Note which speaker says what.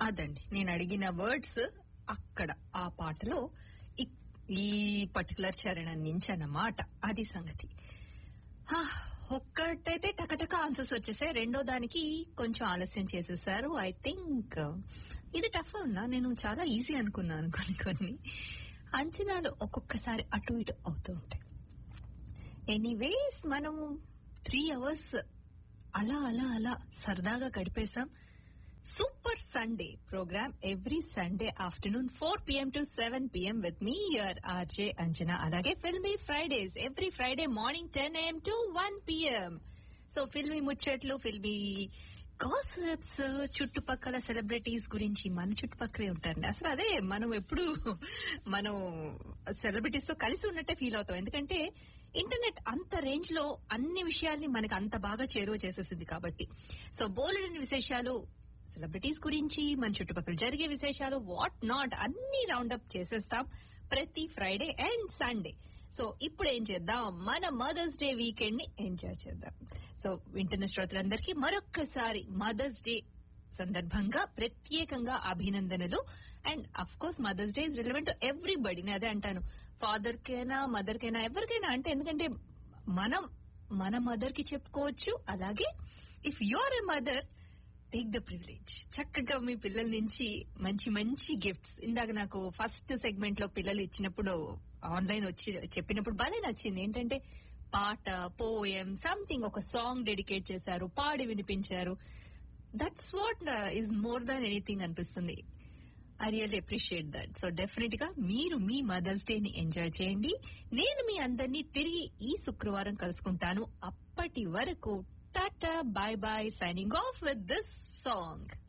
Speaker 1: అదండి నేను అడిగిన వర్డ్స్ అక్కడ ఆ పాటలో ఇ- ఈ పర్టికులర్ చరణం నుంచి అన్నమాట అది సంగతి హా, ఒక్కటైతే టకటక ఆన్సర్స్ వచ్చేసాయి రెండో దానికి కొంచెం ఆలస్యం చేసేసారు ఐ థింక్ ఇది టఫ్ ఉందా నేను చాలా ఈజీ అనుకున్నాను కొన్ని కొన్ని అంచనాలు ఒక్కొక్కసారి అటు ఇటు అవుతూ ఉంటాయి ఎనీవేస్ మనం త్రీ అవర్స్ అలా అలా అలా సరదాగా గడిపేశాం super Sunday programme every Sunday afternoon four PM to seven PM with me your RJ Anjana అలాగే filmy Fridays every Friday morning ten AM to one PM so filmy ముచ్చట్లు ఫిల్మీ కాసప్స్ చుట్టుపక్కల celebrities గురించి మన చుట్టుపక్కలే ఉంటారండి అసలు అదే మనం ఎప్పుడు మనం సెలబ్రిటీస్ తో కలిసి ఉన్నట్టే ఫీల్ అవుతాం ఎందుకంటే ఇంటర్నెట్ అంత రేంజ్ లో అన్ని విషయాల్ని మనకు అంత బాగా చేరువ చేసేసింది కాబట్టి సో బోలెడని విశేషాలు సెలబ్రిటీస్ గురించి మన చుట్టుపక్కల జరిగే విశేషాలు వాట్ నాట్ అన్ని రౌండప్ చేసేస్తాం ప్రతి ఫ్రైడే అండ్ సండే సో ఇప్పుడు ఏం చేద్దాం మన మదర్స్ డే వీకెండ్ ని ఎంజాయ్ చేద్దాం సో వింటున్న శ్రోతలందరికీ మరొక్కసారి మదర్స్ డే సందర్భంగా ప్రత్యేకంగా అభినందనలు and of course mother's day is relevant to everybody నేను అదే అంటాను ఫాదర్ కైనా మదర్ కైనా ఎవరికైనా అంటే ఎందుకంటే మనం మన మదర్ కి చెప్పుకోవచ్చు అలాగే if you are a mother take the privilege చక్కగా మీ పిల్లల నుంచి మంచి మంచి గిఫ్ట్స్ ఇందాక నాకు ఫస్ట్ సెగ్మెంట్ లో పిల్లలు ఇచ్చినప్పుడు ఆన్లైన్ వచ్చి చెప్పినప్పుడు భలే నచ్చింది ఏంటంటే పాట పోయం సంథింగ్ ఒక సాంగ్ డెడికేట్ చేశారు పాడి వినిపించారు that's what is more than anything అనిపిస్తుంది I really appreciate that so definite గా మీరు మీ మదర్స్ డే ని ఎంజాయ్ చేయండి నేను మీ అందరినీ తిరిగి ఈ శుక్రవారం కలుసుకుంటాను అప్పటి వరకు tata bye bye signing off with this song